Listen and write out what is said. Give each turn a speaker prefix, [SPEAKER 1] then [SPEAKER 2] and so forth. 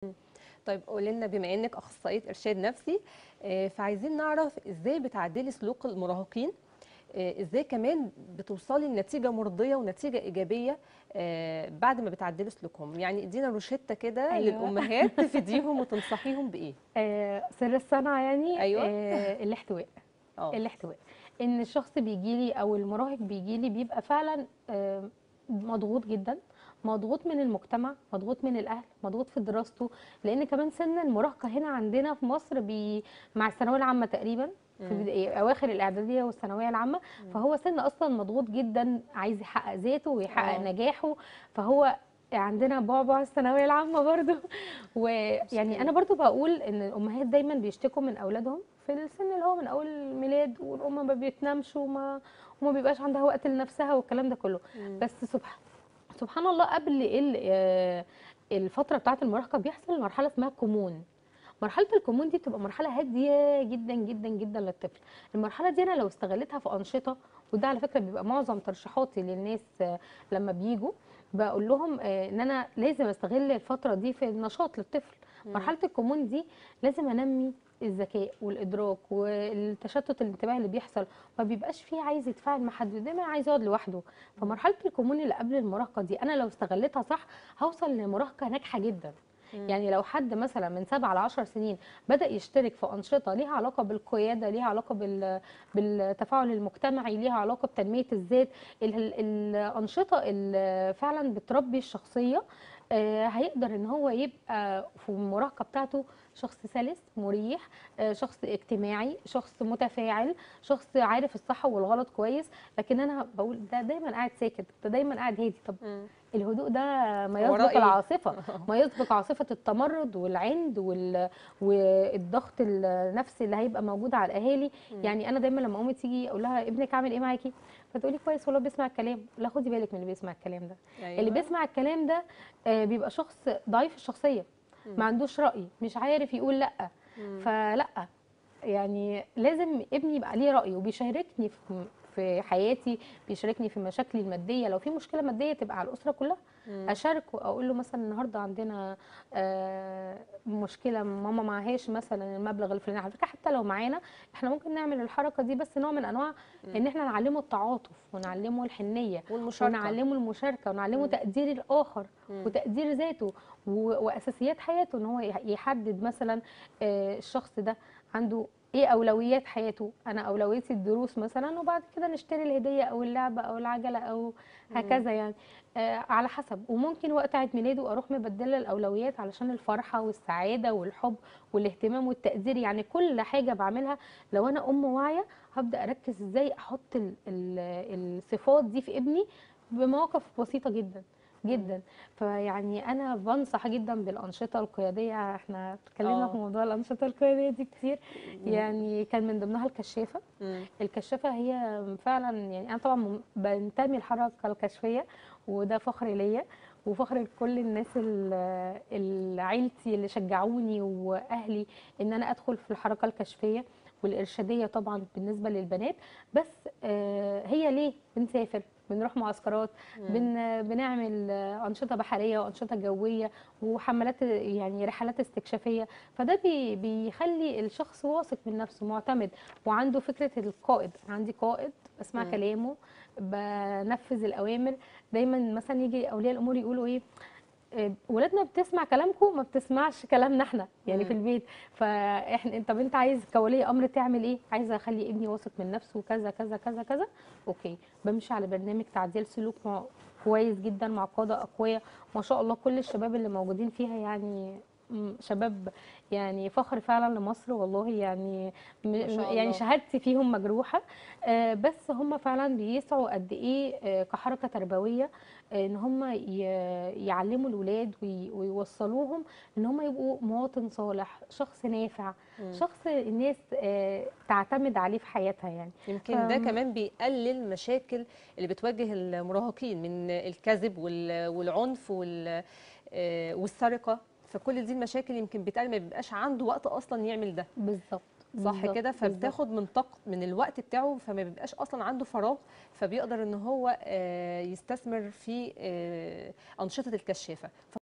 [SPEAKER 1] طيب قولي لنا بما انك اخصائيه ارشاد نفسي آه، فعايزين نعرف ازاي بتعدلي سلوك المراهقين آه، ازاي كمان بتوصلي لنتيجه مرضيه ونتيجه ايجابيه آه، بعد ما بتعدلي سلوكهم يعني ادينا روشته كده
[SPEAKER 2] أيوة.
[SPEAKER 1] للامهات تفيديهم وتنصحيهم بايه
[SPEAKER 2] آه، سر الصنعة يعني
[SPEAKER 1] أيوة.
[SPEAKER 2] آه، الاحتواء
[SPEAKER 1] اه
[SPEAKER 2] الاحتواء ان الشخص بيجي لي او المراهق بيجي لي بيبقى فعلا آه، مضغوط جدا مضغوط من المجتمع مضغوط من الاهل مضغوط في دراسته لان كمان سن المراهقه هنا عندنا في مصر بي مع الثانويه العامه تقريبا في
[SPEAKER 1] مم.
[SPEAKER 2] بدا- اواخر الاعداديه والثانويه العامه فهو سن اصلا مضغوط جدا عايز يحقق ذاته ويحقق
[SPEAKER 1] آه.
[SPEAKER 2] نجاحه فهو عندنا بعبع الثانويه العامه برضو ويعني انا برضو بقول ان الامهات دايما بيشتكوا من اولادهم في السن اللي هو من اول الميلاد والام ما بتنامش وما وما بيبقاش عندها وقت لنفسها والكلام ده كله
[SPEAKER 1] مم.
[SPEAKER 2] بس سبحان سبحان الله قبل ال- آه، الفتره بتاعه المراهقه بيحصل مرحله اسمها كمون مرحله الكمون دي بتبقى مرحله هاديه جدا جدا جدا للطفل المرحله دي انا لو استغلتها في انشطه وده على فكره بيبقى معظم ترشيحاتي للناس آه، لما بيجوا بقول لهم آه، ان انا لازم استغل الفتره دي في النشاط للطفل مرحله الكمون دي لازم انمي الذكاء والادراك والتشتت الانتباه اللي بيحصل ما بيبقاش فيه عايز يتفاعل مع حد دايما عايز يقعد لوحده فمرحله الكمون اللي قبل المراهقه دي انا لو استغلتها صح هوصل لمراهقه ناجحه جدا
[SPEAKER 1] مم.
[SPEAKER 2] يعني لو حد مثلا من سبعة ل 10 سنين بدا يشترك في انشطه ليها علاقه بالقياده ليها علاقه بال... بالتفاعل المجتمعي ليها علاقه بتنميه الذات ال... ال- الانشطه اللي فعلا بتربي الشخصيه آه، هيقدر ان هو يبقى في المراهقه بتاعته شخص سلس مريح آه، شخص اجتماعي شخص متفاعل شخص عارف الصح والغلط كويس لكن انا بقول ده دايما قاعد ساكت ده دايما قاعد هادي طب
[SPEAKER 1] مم.
[SPEAKER 2] الهدوء ده ما
[SPEAKER 1] وراه
[SPEAKER 2] يسبق
[SPEAKER 1] إيه؟
[SPEAKER 2] العاصفه ما يسبق عاصفه التمرد والعند وال... والضغط النفسي اللي هيبقى موجود على الاهالي
[SPEAKER 1] مم.
[SPEAKER 2] يعني انا دايما لما امي تيجي اقول لها ابنك عامل ايه معاكي فتقولي كويس والله بيسمع الكلام لا خدي بالك من اللي بيسمع الكلام ده
[SPEAKER 1] أيوة.
[SPEAKER 2] اللي بيسمع الكلام ده آه، بيبقى شخص ضعيف الشخصيه
[SPEAKER 1] مم.
[SPEAKER 2] ما عندوش راي مش عارف يقول لا
[SPEAKER 1] مم.
[SPEAKER 2] فلا يعني لازم ابني يبقى ليه راي وبيشاركني في في حياتي بيشاركني في مشاكلي الماديه لو في مشكله ماديه تبقى على الاسره كلها
[SPEAKER 1] مم.
[SPEAKER 2] اشاركه اقول له مثلا النهارده عندنا آه، مشكله ماما معهاش مثلا المبلغ الفلاني على فكره حتى لو معانا احنا ممكن نعمل الحركه دي بس نوع من انواع ان احنا نعلمه التعاطف ونعلمه الحنيه
[SPEAKER 1] والمشاركه
[SPEAKER 2] ونعلمه المشاركه ونعلمه
[SPEAKER 1] مم.
[SPEAKER 2] تقدير الاخر
[SPEAKER 1] مم.
[SPEAKER 2] وتقدير ذاته و- واساسيات حياته ان هو يح- يحدد مثلا آه، الشخص ده عنده ايه اولويات حياته انا اولويتي الدروس مثلا وبعد كده نشتري الهديه او اللعبه او العجله او هكذا يعني آه، على حسب وممكن وقت عيد ميلاده اروح مبدله الاولويات علشان الفرحه والسعاده والحب والاهتمام والتقدير يعني كل حاجه بعملها لو انا ام واعيه هبدا اركز ازاي احط ال- ال- الصفات دي في ابني بمواقف بسيطه جدا جدا فيعني انا بنصح جدا بالانشطه القياديه احنا اتكلمنا
[SPEAKER 1] آه.
[SPEAKER 2] في موضوع الانشطه القياديه دي كتير يعني كان من ضمنها الكشافه
[SPEAKER 1] مم.
[SPEAKER 2] الكشافه هي فعلا يعني انا طبعا م- بنتمي الحركه الكشفيه وده فخر ليا وفخر لكل الناس ال- ال- عيلتي اللي شجعوني واهلي ان انا ادخل في الحركه الكشفيه والارشاديه طبعا بالنسبه للبنات بس آه، هي ليه بنسافر بنروح معسكرات بن بنعمل آه، انشطه بحريه وانشطه جويه وحملات يعني رحلات استكشافيه فده بي بيخلي الشخص واثق من نفسه معتمد وعنده فكره القائد عندي قائد بسمع
[SPEAKER 1] مم.
[SPEAKER 2] كلامه بنفذ الاوامر دايما مثلا يجي اولياء الامور يقولوا ايه آه، ولادنا بتسمع كلامكم ما بتسمعش كلامنا احنا يعني
[SPEAKER 1] مم.
[SPEAKER 2] في البيت فاحنا طب انت عايز كولي امر تعمل ايه عايزه اخلي ابني واثق من نفسه كذا كذا كذا كذا اوكي بمشي على برنامج تعديل سلوك مع كويس جدا مع قاده اقوياء ما شاء الله كل الشباب اللي موجودين فيها يعني مم، شباب يعني فخر فعلا لمصر والله يعني م-
[SPEAKER 1] ما شاء
[SPEAKER 2] يعني
[SPEAKER 1] الله.
[SPEAKER 2] شهادتي فيهم مجروحه آه، بس هم فعلا بيسعوا قد ايه آه، كحركه تربويه آه، ان هم ي- يعلموا الولاد وي- ويوصلوهم ان هم يبقوا مواطن صالح شخص نافع
[SPEAKER 1] مم.
[SPEAKER 2] شخص الناس آه، تعتمد عليه في حياتها يعني
[SPEAKER 1] يمكن ده
[SPEAKER 2] فم-
[SPEAKER 1] كمان بيقلل مشاكل اللي بتواجه المراهقين من الكذب وال- والعنف وال- آه، والسرقه فكل دي المشاكل يمكن بتقلل ما بيبقاش عنده وقت اصلا يعمل ده
[SPEAKER 2] بالظبط
[SPEAKER 1] صح
[SPEAKER 2] بالظبط،
[SPEAKER 1] كده
[SPEAKER 2] بالظبط.
[SPEAKER 1] فبتاخد من طاقة من الوقت بتاعه فما بيبقاش اصلا عنده فراغ فبيقدر ان هو آه، يستثمر في آه، انشطه الكشافه